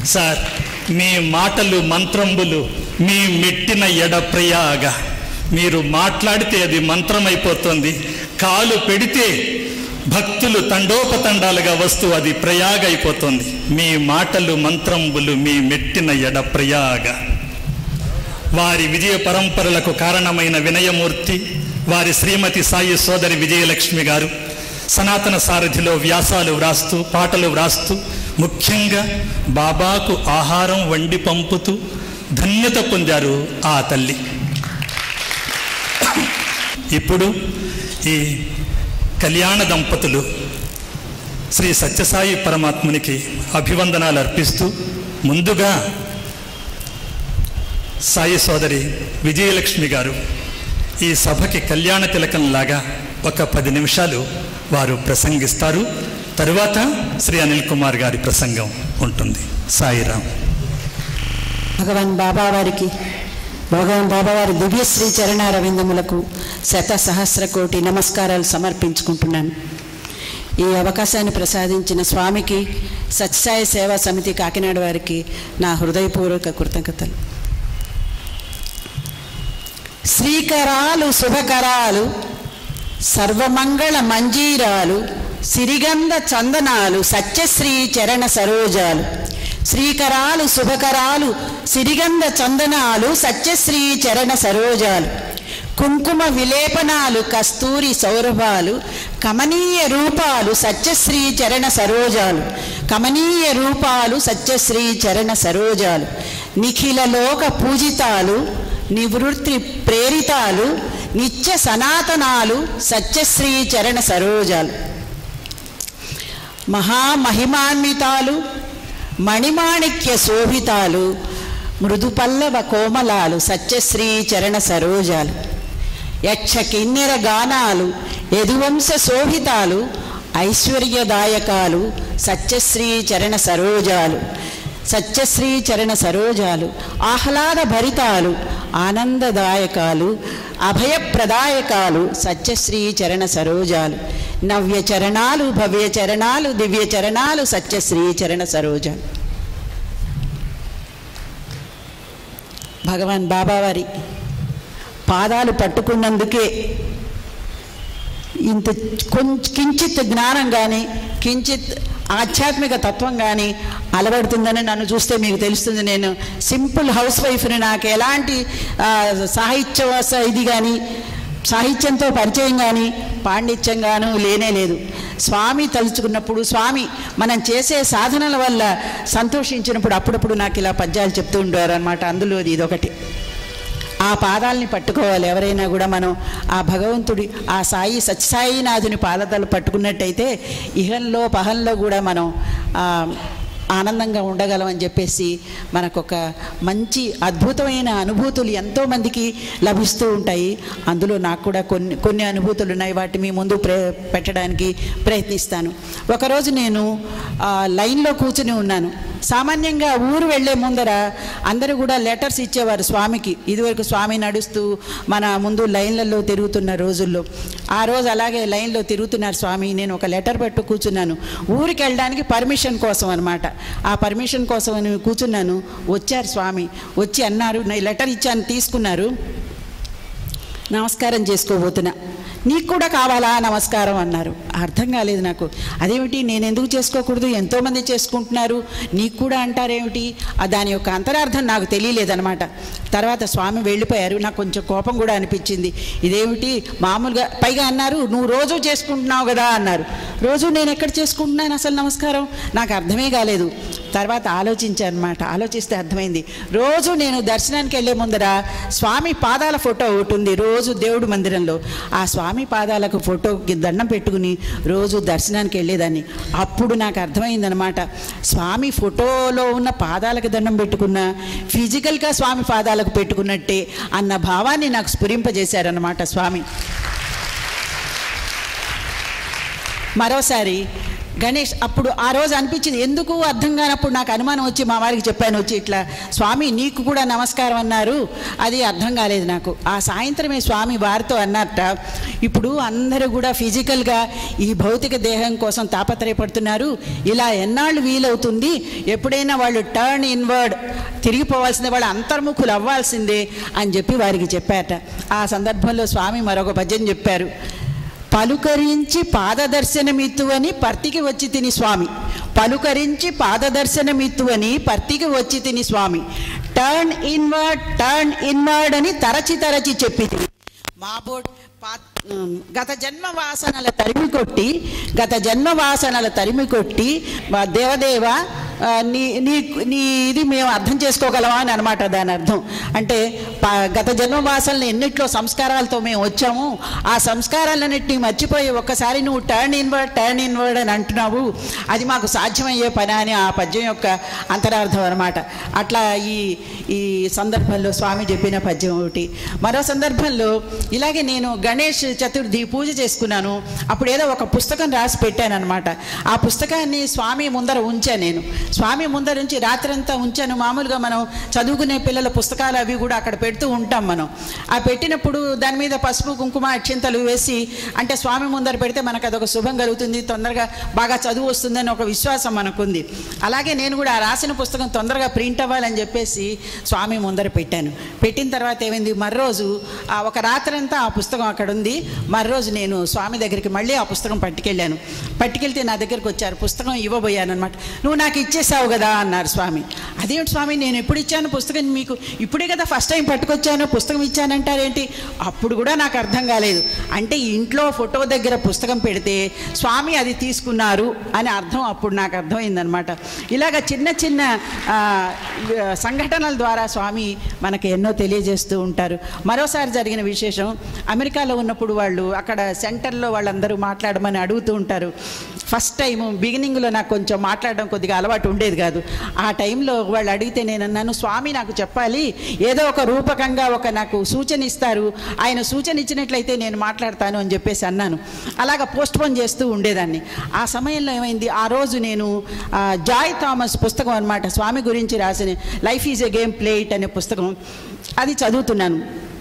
sir మీ మాటలు మంత్రంబులు మీ మెట్టిన ఎడ ప్రయాగ మీరు మాట్లాడితే అది మంత్రమైపోతుంది కాలు పెడితే భక్తులు తండోపతండాలుగా వస్తూ అది ప్రయాగ అయిపోతుంది మీ మాటలు మంత్రంబులు మీ మెట్టిన ఎడ ప్రయాగ వారి విజయ పరంపరలకు కారణమైన వినయమూర్తి వారి శ్రీమతి సాయి సోదరి విజయలక్ష్మి గారు సనాతన సారథిలో వ్యాసాలు వ్రాస్తూ పాటలు వ్రాస్తూ ముఖ్యంగా బాబాకు ఆహారం వండి పంపుతూ ధన్యత పొందారు ఆ తల్లి ఇప్పుడు ఈ కళ్యాణ దంపతులు శ్రీ సత్యసాయి పరమాత్మునికి అభివందనాలు అర్పిస్తూ ముందుగా సాయి సోదరి విజయలక్ష్మి గారు ఈ సభకి కళ్యాణ తిలకంలాగా ఒక పది నిమిషాలు వారు ప్రసంగిస్తారు తరువాత శ్రీ అనిల్ కుమార్ గారి ప్రసంగం ఉంటుంది సాయిరామ్ భగవాన్ బాబా వారికి భగవాన్ బాబా వారి దివ్యశ్రీ చరణారవిందములకు శత సహస్ర కోటి నమస్కారాలు సమర్పించుకుంటున్నాను ఈ అవకాశాన్ని ప్రసాదించిన స్వామికి సత్యసాయి సేవా సమితి కాకినాడ వారికి నా హృదయపూర్వక కృతజ్ఞతలు శ్రీకరాలు శుభకరాలు సర్వమంగళ మంజీరాలు సిరిగంధ చందనాలు సత్యశ్రీ చరణ సరోజాలు శ్రీకరాలు శుభకరాలు సిరిగంధ చందనాలు సత్యశ్రీ చరణ సరోజాలు కుంకుమ విలేపనాలు కస్తూరి సౌరభాలు కమనీయ రూపాలు సత్యశ్రీ చరణ సరోజాలు కమనీయ రూపాలు సత్యశ్రీ చరణ సరోజాలు నిఖిల లోక పూజితాలు నివృత్తి ప్రేరితాలు నిత్య సనాతనాలు సత్యశ్రీ చరణ సరోజాలు మహామహిమాన్వితాలు మణిమాణిక్య శోభితాలు మృదుపల్లవ కోమలాలు సత్యశ్రీ చరణ సరోజాలు యక్ష కిన్నెర గానాలు యదువంశ శోభితాలు ఐశ్వర్యదాయకాలు సత్యశ్రీ చరణ సరోజాలు సత్యశ్రీ చరణ సరోజాలు ఆహ్లాద భరితాలు ఆనందదాయకాలు అభయప్రదాయకాలు సత్యశ్రీ చరణ సరోజాలు నవ్య చరణాలు భవ్య చరణాలు దివ్య చరణాలు సత్యశ్రీ చరణ సరోజాలు భగవాన్ బాబావారి పాదాలు పట్టుకున్నందుకే ఇంత కొంచెం కించిత్ జ్ఞానం కానీ కించిత్ ఆధ్యాత్మిక తత్వం కానీ అలవడుతుందని నన్ను చూస్తే మీకు తెలుస్తుంది నేను సింపుల్ హౌస్ వైఫ్ని నాకు ఎలాంటి ఆ, సాహిత్య వస- ఇది కానీ సాహిత్యంతో పరిచయం కానీ పాండిత్యం గాను లేనే లేదు స్వామి తలుచుకున్నప్పుడు స్వామి మనం చేసే సాధనల వల్ల సంతోషించినప్పుడు అప్పుడప్పుడు నాకు ఇలా పద్యాలు చెప్తూ ఉండేవారు అనమాట అందులో ఇదొకటి ఆ పాదాలని పట్టుకోవాలి ఎవరైనా కూడా మనం ఆ భగవంతుడి ఆ సాయి సత్యసాయినాథుని పాదతలు పట్టుకున్నట్టయితే ఇహంలో పహంలో కూడా మనం ఆ, ఆనందంగా ఉండగలం అని చెప్పేసి మనకొక మంచి అద్భుతమైన అనుభూతులు ఎంతోమందికి లభిస్తూ ఉంటాయి అందులో నాకు కూడా కొన్ని కొన్ని అనుభూతులు ఉన్నాయి వాటి మీ ముందు ప్రే పెట్టడానికి ప్రయత్నిస్తాను ఒకరోజు నేను ఆ, లైన్లో కూర్చుని ఉన్నాను సామాన్యంగా ఊరు వెళ్ళే ముందర అందరూ కూడా లెటర్స్ ఇచ్చేవారు స్వామికి ఇదివరకు స్వామి నడుస్తూ మన ముందు లైన్లలో తిరుగుతున్న రోజుల్లో ఆ రోజు అలాగే లైన్లో తిరుగుతున్నారు స్వామి నేను ఒక లెటర్ పెట్టు కూర్చున్నాను ఊరికి వెళ్ళడానికి పర్మిషన్ కోసం అనమాట ఆ పర్మిషన్ కోసం అని కూర్చున్నాను వచ్చారు స్వామి వచ్చి అన్నారు నేను లెటర్ ఇచ్చాను తీసుకున్నారు నమస్కారం చేసుకోబోతున్నా నీకు కూడా కావాలా నమస్కారం అన్నారు అర్థం కాలేదు నాకు అదేమిటి నేను ఎందుకు చేసుకోకూడదు ఎంతోమంది చేసుకుంటున్నారు నీకు కూడా అంటారేమిటి ఆ దాని యొక్క అంతరార్థం నాకు తెలియలేదనమాట తర్వాత స్వామి వెళ్ళిపోయారు నాకు కొంచెం కోపం కూడా అనిపించింది ఇదేమిటి మామూలుగా పైగా అన్నారు నువ్వు రోజు చేసుకుంటున్నావు కదా అన్నారు రోజు నేను ఎక్కడ చేసుకుంటున్నాను అసలు నమస్కారం నాకు అర్థమే కాలేదు తర్వాత ఆలోచించాను అనమాట ఆలోచిస్తే అర్థమైంది రోజు నేను దర్శనానికి వెళ్ళే ముందర స్వామి పాదాల ఫోటో ఒకటి ఉంది రోజు దేవుడు మందిరంలో ఆ స్వామి పాదాలకు ఫోటోకి దండం పెట్టుకుని రోజు దర్శనానికి వెళ్ళేదాన్ని అప్పుడు నాకు అర్థమైందనమాట స్వామి ఫోటోలో ఉన్న పాదాలకు దండం పెట్టుకున్న ఫిజికల్గా స్వామి పాదాలకు పెట్టుకున్నట్టే అన్న భావాన్ని నాకు స్ఫురింపజేశారనమాట స్వామి మరోసారి గణేష్ అప్పుడు ఆ రోజు అనిపించింది ఎందుకు అర్థం కానప్పుడు నాకు అనుమానం వచ్చి మా వారికి చెప్పాను వచ్చి ఇట్లా స్వామి నీకు కూడా నమస్కారం అన్నారు అది అర్థం కాలేదు నాకు ఆ సాయంత్రమే స్వామి వారితో అన్నట్ట ఇప్పుడు అందరూ కూడా ఫిజికల్గా ఈ భౌతిక దేహం కోసం తాపత్రయపడుతున్నారు ఇలా ఎన్నాళ్ళు వీలవుతుంది ఎప్పుడైనా వాళ్ళు టర్న్ ఇన్వర్డ్ తిరిగిపోవాల్సిందే వాళ్ళు అంతర్ముఖులు అవ్వాల్సిందే అని చెప్పి వారికి చెప్పారట ఆ సందర్భంలో స్వామి మరొక పద్యం చెప్పారు పలుకరించి పాదదర్శనమిత్తువని పర్తికి వచ్చి తిని స్వామి పలుకరించి పాదదర్శనమిత్తువని పర్తికి వచ్చి తిని Swami turn inward turn inward అని తరచి తరచి చెప్పి తిని మా బోట్ పా ఉమ్, గత జన్మ వాసనల తరిమి కొట్టి గత జన్మ వాసనల తరిమి కొట్టి మా దేవదేవ ఆ, నీ నీ నీ ఇది మేము అర్థం చేసుకోగలమా అని అనమాట దాని అర్థం అంటే ప- గత జన్మ వాసనలు ఎన్నిట్లో సంస్కారాలతో మేము వచ్చాము ఆ సంస్కారాలన్నింటినీ మర్చిపోయి ఒక్కసారి నువ్వు టర్న్ ఇన్వర్డ్ టర్న్ ఇన్వర్డ్ అని అంటున్నావు అది మాకు సాధ్యమయ్యే పని అని ఆ పద్యం యొక్క అంతరార్థం అనమాట అట్లా ఈ ఈ సందర్భంలో స్వామి చెప్పిన పద్యం ఒకటి మరో సందర్భంలో ఇలాగే నేను గణేష్ చతుర్థి పూజ చేసుకున్నాను అప్పుడు ఏదో ఒక పుస్తకం రాసి పెట్టాను అనమాట ఆ పుస్తకాన్ని స్వామి ముందర ఉంచాను నేను స్వామి ముందర ఉంచి రాత్రంతా ఉంచాను మామూలుగా మనం చదువుకునే పిల్లల పుస్తకాలు అవి కూడా అక్కడ పెడుతూ ఉంటాం మనం ఆ పెట్టినప్పుడు దాని మీద పసుపు కుంకుమ అక్షింతలు వేసి అంటే స్వామి ముందర పెడితే మనకు అదొక శుభం కలుగుతుంది తొందరగా బాగా చదువు వస్తుందని ఒక విశ్వాసం మనకుంది అలాగే నేను కూడా ఆ రాసిన పుస్తకం తొందరగా ప్రింట్ అవ్వాలని చెప్పేసి స్వామి ముందర పెట్టాను పెట్టిన తర్వాత ఏమైంది మర్రోజు ఆ ఒక రాత్రంతా ఆ పుస్తకం అక్కడ ఉంది మర్రోజు నేను స్వామి దగ్గరికి మళ్ళీ ఆ పుస్తకం పట్టుకెళ్ళాను పట్టుకెళ్తే నా దగ్గరికి వచ్చారు పుస్తకం ఇవ్వబోయాను అనమాట నువ్వు నాకు ఇచ్చేసావు కదా అన్నారు స్వామి అదేమిటి స్వామి నేను ఎప్పుడు ఇచ్చాను పుస్తకం మీకు ఇప్పుడే కదా ఫస్ట్ టైం పట్టుకొచ్చాను పుస్తకం ఇచ్చానంటారేంటి అప్పుడు కూడా నాకు అర్థం కాలేదు అంటే ఇంట్లో ఫోటో దగ్గర పుస్తకం పెడితే స్వామి అది తీసుకున్నారు అని అర్థం అప్పుడు నాకు అర్థమైందనమాట ఇలాగ చిన్న చిన్న ఆ, సంఘటనల ద్వారా స్వామి మనకి ఎన్నో తెలియజేస్తూ ఉంటారు మరోసారి జరిగిన విశేషం అమెరికాలో ఉన్నప్పుడు వాళ్ళు అక్కడ సెంటర్లో వాళ్ళందరూ మాట్లాడమని అడుగుతూ ఉంటారు ఫస్ట్ టైం బిగినింగ్లో నాకు కొంచెం మాట్లాడడం కొద్దిగా అలవాటు ఉండేది కాదు ఆ టైంలో వాళ్ళు అడిగితే నేను అన్నాను స్వామి నాకు చెప్పాలి ఏదో ఒక రూపకంగా ఒక నాకు సూచన ఇస్తారు ఆయన సూచన ఇచ్చినట్లయితే నేను మాట్లాడతాను అని చెప్పేసి అన్నాను అలాగ పోస్ట్ పోన్ చేస్తూ ఉండేదాన్ని ఆ సమయంలో ఏమైంది ఆ రోజు నేను ఆ, జాయ్ థామస్ పుస్తకం అనమాట స్వామి గురించి రాసిన life is a game play it అనే పుస్తకం అది చదువుతున్నాను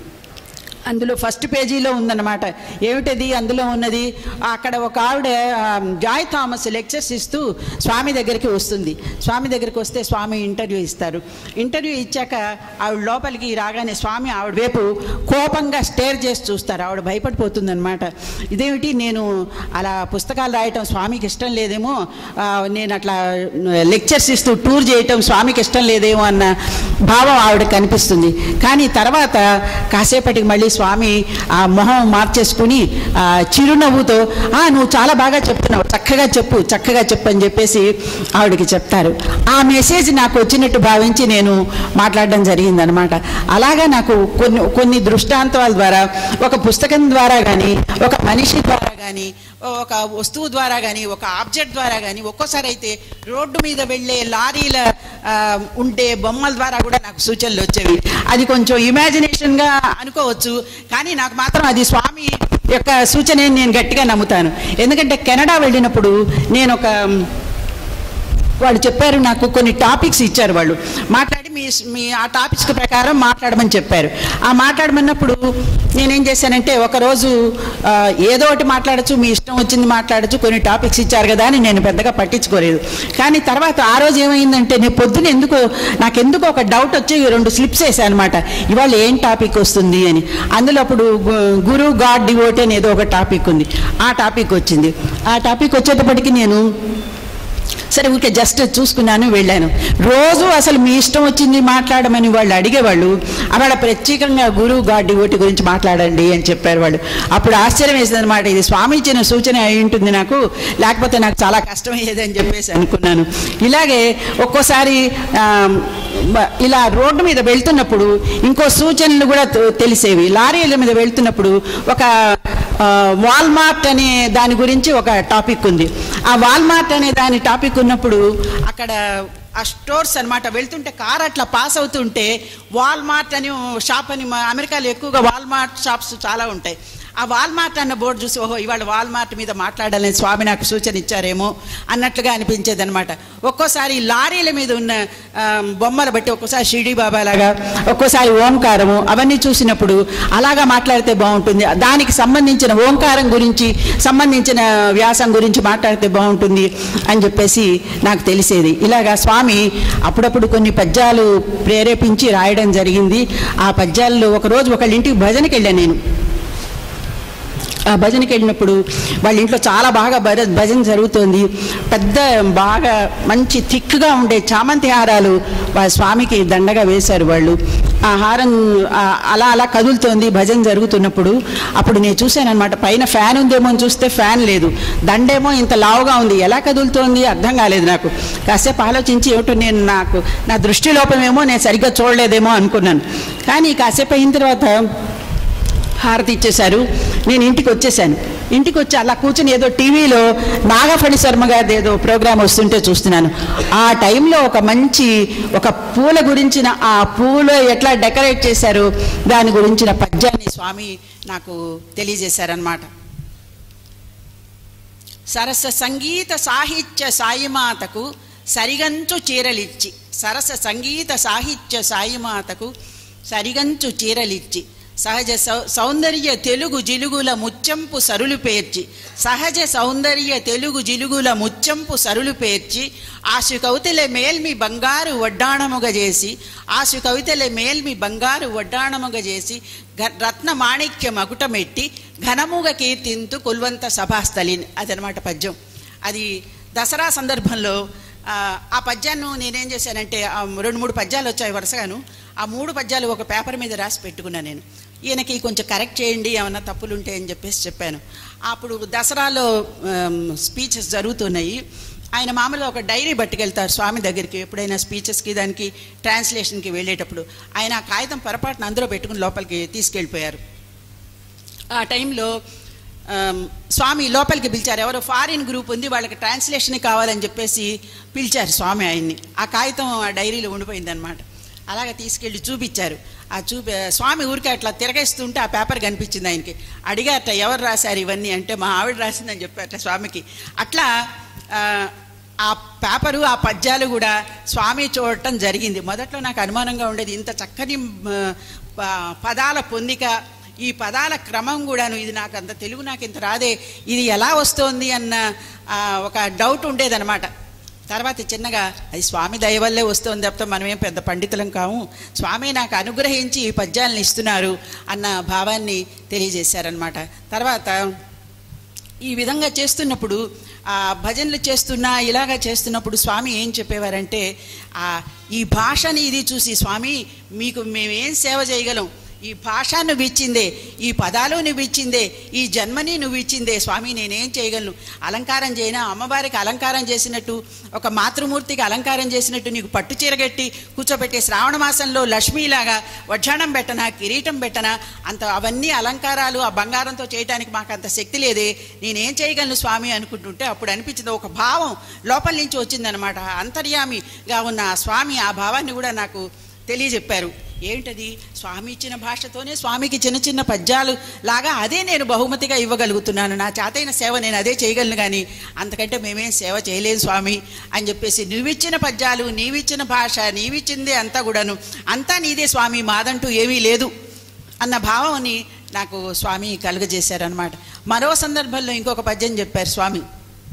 అందులో ఫస్ట్ పేజీలో ఉందన్నమాట ఏమిటది అందులో ఉన్నది అక్కడ ఒక ఆవిడ ఆ, జాయ్ థామస్ లెక్చర్స్ ఇస్తూ స్వామి దగ్గరికి వస్తుంది స్వామి దగ్గరికి వస్తే స్వామి ఇంటర్వ్యూ ఇస్తారు ఇంటర్వ్యూ ఇచ్చాక ఆవిడ లోపలికి రాగానే స్వామి ఆవిడ వైపు కోపంగా స్టేర్ చేసి చూస్తారు ఆవిడ భయపడిపోతుందన్నమాట ఇదేమిటి నేను అలా పుస్తకాలు రాయటం స్వామికి ఇష్టం లేదేమో ఆ, నేను అట్లా లెక్చర్స్ ఇస్తూ టూర్ చేయటం స్వామికి ఇష్టం లేదేమో అన్న భావం ఆవిడ కనిపిస్తుంది కానీ తర్వాత కాసేపటికి మళ్ళీ స్వామి ఆ మొహం మార్చేసుకుని ఆ చిరునవ్వుతో "ఆ, నువ్వు చాలా బాగా చెప్తున్నావు చక్కగా చెప్పు చక్కగా చెప్పు అని చెప్పేసి ఆవిడకి చెప్తారు ఆ మెసేజ్ నాకు వచ్చినట్టు భావించి నేను మాట్లాడడం జరిగిందనమాట అలాగా నాకు కొన్ని కొన్ని దృష్టాంతాల ద్వారా ఒక పుస్తకం ద్వారా కానీ ఒక మనిషి ద్వారా కానీ ఒక వస్తువు ద్వారా కానీ ఒక ఆబ్జెక్ట్ ద్వారా కానీ ఒక్కోసారి అయితే రోడ్డు మీద వెళ్ళే లారీల ఆ, ఉండే బొమ్మల ద్వారా కూడా నాకు సూచనలు వచ్చేవి అది కొంచెం ఇమాజినేషన్గా అనుకోవచ్చు కానీ నాకు మాత్రం అది స్వామి యొక్క సూచన అని నేను గట్టిగా నమ్ముతాను ఎందుకంటే కెనడా వెళ్ళినప్పుడు నేను ఒక వాళ్ళు చెప్పారు నాకు కొన్ని టాపిక్స్ ఇచ్చారు వాళ్ళు మాట్లాడి మీ మీ ఆ టాపిక్స్ ప్రకారం మాట్లాడమని చెప్పారు ఆ మాట్లాడమన్నప్పుడు నేనేం చేశానంటే ఒకరోజు ఆ, ఏదో ఒకటి మాట్లాడచ్చు మీ ఇష్టం వచ్చింది మాట్లాడచ్చు కొన్ని టాపిక్స్ ఇచ్చారు కదా అని నేను పెద్దగా పట్టించుకోలేదు కానీ తర్వాత ఆ రోజు ఏమైందంటే నేను పొద్దున ఎందుకు నాకెందుకు ఒక డౌట్ వచ్చి రెండు స్లిప్స్ వేసాను అనమాట ఇవాళ ఏం టాపిక్ వస్తుంది అని అందులో అప్పుడు గు- గురు గాడ్ డివోట్ అని ఏదో ఒక టాపిక్ ఉంది ఆ టాపిక్ వచ్చింది ఆ టాపిక్ వచ్చేటప్పటికి నేను సరే ఊరికే జస్ట్ చూసుకున్నాను వెళ్ళాను రోజు అసలు మీ ఇష్టం వచ్చింది మాట్లాడమని వాళ్ళు అడిగేవాళ్ళు అక్కడ ప్రత్యేకంగా గురువు గాడ్ డివోటి గురించి మాట్లాడండి అని చెప్పారు వాళ్ళు అప్పుడు ఆశ్చర్యం వేసింది అనమాట ఇది స్వామి ఇచ్చిన సూచన అయి ఉంటుంది నాకు లేకపోతే నాకు చాలా కష్టమయ్యేది అని చెప్పేసి అనుకున్నాను ఇలాగే ఒక్కోసారి ఆ, మ- ఇలా రోడ్డు మీద వెళ్తున్నప్పుడు ఇంకో సూచనలు కూడా తె- తెలిసేవి లారీల మీద వెళ్తున్నప్పుడు ఒక ఆ, వాల్మార్ట్ అనే దాని గురించి ఒక టాపిక్ ఉంది ఆ వాల్మార్ట్ అనే దాని టాపిక్ ఉన్నప్పుడు అక్కడ ఆ స్టోర్స్ అన్నమాట వెళ్తుంటే కార్ అట్లా పాస్ అవుతుంటే వాల్మార్ట్ అని షాప్ అని మా అమెరికాలో ఎక్కువగా వాల్మార్ట్ షాప్స్ చాలా ఉంటాయి ఆ వాల్మార్ట్ అన్న బోర్డు చూసి ఓహో ఇవాళ వాల్మార్ట్ మీద మాట్లాడాలని స్వామి నాకు సూచన ఇచ్చారేమో అన్నట్లుగా అనిపించేది అనమాట ఒక్కోసారి లారీల మీద ఉన్న ఆ, బొమ్మలు బట్టి ఒక్కోసారి షిరిడి బాబా లాగా ఒక్కోసారి ఓంకారము అవన్నీ చూసినప్పుడు అలాగా మాట్లాడితే బాగుంటుంది దానికి సంబంధించిన ఓంకారం గురించి సంబంధించిన వ్యాసం గురించి మాట్లాడితే బాగుంటుంది అని చెప్పేసి నాకు తెలిసేది ఇలాగా స్వామి అప్పుడప్పుడు కొన్ని పద్యాలు ప్రేరేపించి రాయడం జరిగింది ఆ పద్యాల్లో ఒకరోజు ఒకళ్ళ ఇంటికి భజనకి వెళ్ళాను నేను ఆ భజనకి వెళ్ళినప్పుడు వాళ్ళ ఇంట్లో చాలా బాగా భజ భజన జరుగుతోంది పెద్ద బాగా మంచి థిక్గా ఉండే చామంతి హారాలు వాళ్ళ స్వామికి దండగా వేశారు వాళ్ళు ఆ హారం ఆ, అలా అలా కదులుతోంది భజన జరుగుతున్నప్పుడు అప్పుడు నేను చూశాను అనమాట పైన ఫ్యాన్ ఉందేమో అని చూస్తే ఫ్యాన్ లేదు దండేమో ఇంత లావుగా ఉంది ఎలా కదులుతోంది అర్థం కాలేదు నాకు కాసేపు ఆలోచించి ఏమిటో నేను నాకు నా దృష్టి లోపమేమో నేను సరిగ్గా చూడలేదేమో అనుకున్నాను కానీ కాసేపు అయిన తర్వాత హారతి ఇచ్చేశారు నేను ఇంటికి వచ్చేసాను ఇంటికి వచ్చి అలా కూర్చుని ఏదో టీవీలో నాగఫణి శర్మ గారిది ఏదో ప్రోగ్రామ్ వస్తుంటే చూస్తున్నాను ఆ టైంలో ఒక మంచి ఒక పూల గురించిన ఆ పూలు ఎట్లా డెకరేట్ చేశారు దాని గురించిన పద్యాన్ని స్వామి నాకు తెలియజేశారనమాట సరస సంగీత సాహిత్య సాయిమాతకు సరిగంచు చీరలిచ్చి సరస సంగీత సాహిత్య సాయిమాతకు సరిగంచు చీరలిచ్చి సహజ సౌ- సౌందర్య తెలుగు జిలుగుల ముత్యంపు సరులు పేర్చి సహజ సౌందర్య తెలుగు జిలుగుల ముత్యంపు సరులు పేర్చి ఆశు కవితల మేల్మి బంగారు వడ్డాణముగ చేసి ఆశు కవితల మేల్మి బంగారు వడ్డాణముగ చేసి గ- రత్న మాణిక్య మగుటమెట్టి ఘనముగ కీర్తింతు కొల్వంత సభాస్థలిని అదనమాట పద్యం అది దసరా సందర్భంలో ఆ, ఆ పద్యాన్ని నేనేం చేశానంటే ఆ రెండు మూడు పద్యాలు వచ్చాయి వరుసగాను ఆ మూడు పద్యాలు ఒక పేపర్ మీద రాసి పెట్టుకున్నాను నేను ఈయనకి కొంచెం కరెక్ట్ చేయండి ఏమన్నా తప్పులు ఉంటే అని చెప్పేసి చెప్పాను అప్పుడు దసరాలో స్పీచెస్ జరుగుతున్నాయి ఆయన మామూలుగా ఒక డైరీ పట్టుకెళ్తారు స్వామి దగ్గరికి ఎప్పుడైనా స్పీచెస్కి దానికి ట్రాన్స్లేషన్కి వెళ్ళేటప్పుడు ఆయన ఆ కాగితం పొరపాటున అందులో పెట్టుకుని లోపలికి తీసుకెళ్ళిపోయారు ఆ టైంలో ఆమ్, స్వామి లోపలికి పిలిచారు ఎవరో ఫారిన్ గ్రూప్ ఉంది వాళ్ళకి ట్రాన్స్లేషన్ కావాలని చెప్పేసి పిలిచారు స్వామి ఆయన్ని ఆ కాగితం ఆ డైరీలో ఉండిపోయిందనమాట అలాగే తీసుకెళ్ళి చూపించారు ఆ చూపి స్వామి ఊరికే అట్లా తిరగేస్తుంటే ఆ పేపర్ కనిపించింది ఆయనకి అడిగారట ఎవరు రాశారు ఇవన్నీ అంటే మా ఆవిడ రాసిందని చెప్పారట స్వామికి అట్లా ఆ, ఆ పేపరు ఆ పద్యాలు కూడా స్వామి చూడటం జరిగింది మొదట్లో నాకు అనుమానంగా ఉండేది ఇంత చక్కని మ, ప- పదాల పొందిక ఈ పదాల క్రమం కూడాను ఇది నాకు అంత తెలుగు నాకు ఇంత రాదే ఇది ఎలా వస్తోంది అన్న ఆ, ఒక డౌట్ ఉండేదన్నమాట తర్వాత చిన్నగా అది స్వామి దయ వల్లే వస్తుంది తప్ప మనమేం పెద్ద పండితులం కాము స్వామి నాకు అనుగ్రహించి ఈ పద్యాలను ఇస్తున్నారు అన్న భావాన్ని తెలియజేశారనమాట తర్వాత ఈ విధంగా చేస్తున్నప్పుడు ఆ భజనలు చేస్తున్నా ఇలాగా చేస్తున్నప్పుడు స్వామి ఏం చెప్పేవారంటే ఆ ఈ భాషని ఇది చూసి స్వామి మీకు మేమేం సేవ చేయగలం ఈ భాష నువ్వు ఇచ్చిందే ఈ పదాలు నువ్వు ఇచ్చిందే ఈ జన్మని నువ్వు ఇచ్చిందే స్వామి నేనేం చేయగలను అలంకారం చేయనా అమ్మవారికి అలంకారం చేసినట్టు ఒక మాతృమూర్తికి అలంకారం చేసినట్టు నీకు పట్టు చీరగట్టి కూర్చోబెట్టే శ్రావణ మాసంలో లక్ష్మీలాగా వడ్డాణం పెట్టనా కిరీటం పెట్టనా అంత అవన్నీ అలంకారాలు ఆ బంగారంతో చేయడానికి మాకు అంత శక్తి లేదే నేనేం చేయగలను స్వామి అనుకుంటుంటే అప్పుడు అనిపించింది ఒక భావం లోపల నుంచి వచ్చిందనమాట అంతర్యామిగా ఉన్న ఆ స్వామి ఆ భావాన్ని కూడా నాకు తెలియజెప్పారు ఏంటది స్వామి ఇచ్చిన భాషతోనే స్వామికి చిన్న చిన్న పద్యాలు లాగా అదే నేను బహుమతిగా ఇవ్వగలుగుతున్నాను నా చేతైన సేవ నేను అదే చేయగలను కానీ అంతకంటే మేమేం సేవ చేయలేదు స్వామి అని చెప్పేసి నువ్విచ్చిన పద్యాలు నీవిచ్చిన భాష నీవిచ్చిందే అంతా కూడాను అంతా నీదే స్వామి మాదంటూ ఏమీ లేదు అన్న భావాన్ని నాకు స్వామి కలుగజేశారనమాట మరో సందర్భంలో ఇంకొక పద్యం చెప్పారు స్వామి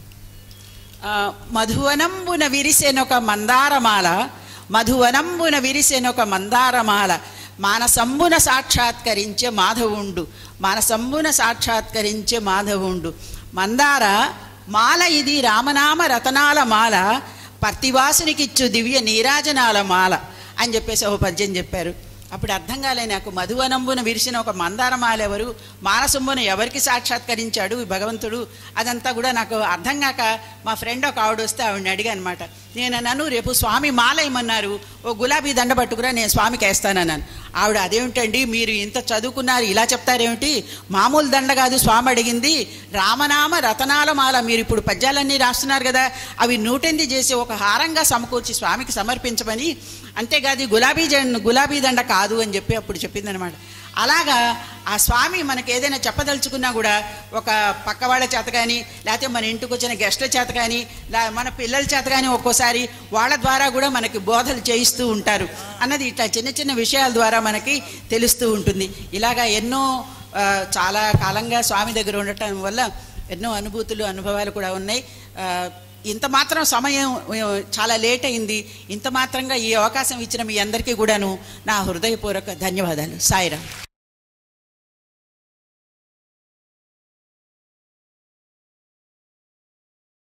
ఆ, మధువనంబున విరిసెనొక మందారమాల మధువనంబున విరిసెనొక మందారమాల మానసంబున సాక్షాత్కరించే మాధవుండు మానసంబున సాక్షాత్కరించే మాధవుండు మందార మాల ఇది రామనామ రతనాల మాల పర్తివాసునికిచ్చు దివ్య నీరాజనాల మాల అని చెప్పేసి ఒక పద్యం చెప్పారు అప్పుడు అర్థం కాలే నాకు మధువనంబున విరిసిన ఒక మందారమాల ఎవరు మానసంబున ఎవరికి సాక్షాత్కరించాడు ఈ భగవంతుడు అదంతా కూడా నాకు అర్థం కాక మా ఫ్రెండ్ ఒక ఆవిడ వస్తే ఆవిడని అడిగా అనమాట నేను అన్నాను రేపు స్వామి మాల ఇమ్మన్నారు ఓ గులాబీ దండ పట్టుకురా నేను స్వామికి వేస్తానన్నాను ఆవిడ అదేమిటండి మీరు ఇంత చదువుకున్నారు ఇలా చెప్తారేమిటి మామూలు దండ కాదు స్వామి అడిగింది రామనామ రతనాల మాల మీరు ఇప్పుడు పద్యాలన్నీ రాస్తున్నారు కదా అవి నూటెంది చేసి ఒక హారంగా సమకూర్చి స్వామికి సమర్పించమని అంతేకాదు ఈ గులాబీ జెండ గులాబీ దండ కాదు అని చెప్పి అప్పుడు చెప్పిందనమాట అలాగా ఆ స్వామి మనకి ఏదైనా చెప్పదలుచుకున్నా కూడా ఒక పక్క వాళ్ళ చేత కానీ లేకపోతే మన ఇంటికి వచ్చిన గెస్ట్ల చేత కానీ లే మన పిల్లల చేత కానీ ఒక్కోసారి వాళ్ళ ద్వారా కూడా మనకి బోధలు చేయిస్తూ ఉంటారు అన్నది ఇట్లా చిన్న చిన్న విషయాల ద్వారా మనకి తెలుస్తూ ఉంటుంది ఇలాగా ఎన్నో ఆ, చాలా కాలంగా స్వామి దగ్గర ఉండటం వల్ల ఎన్నో అనుభూతులు అనుభవాలు కూడా ఉన్నాయి ఆ, ఇంత మాత్రం సమయం ఆ, చాలా లేట్ అయింది ఇంత మాత్రంగా ఈ అవకాశం ఇచ్చిన మీ అందరికీ కూడాను నా హృదయపూర్వక ధన్యవాదాలు సాయిరామ్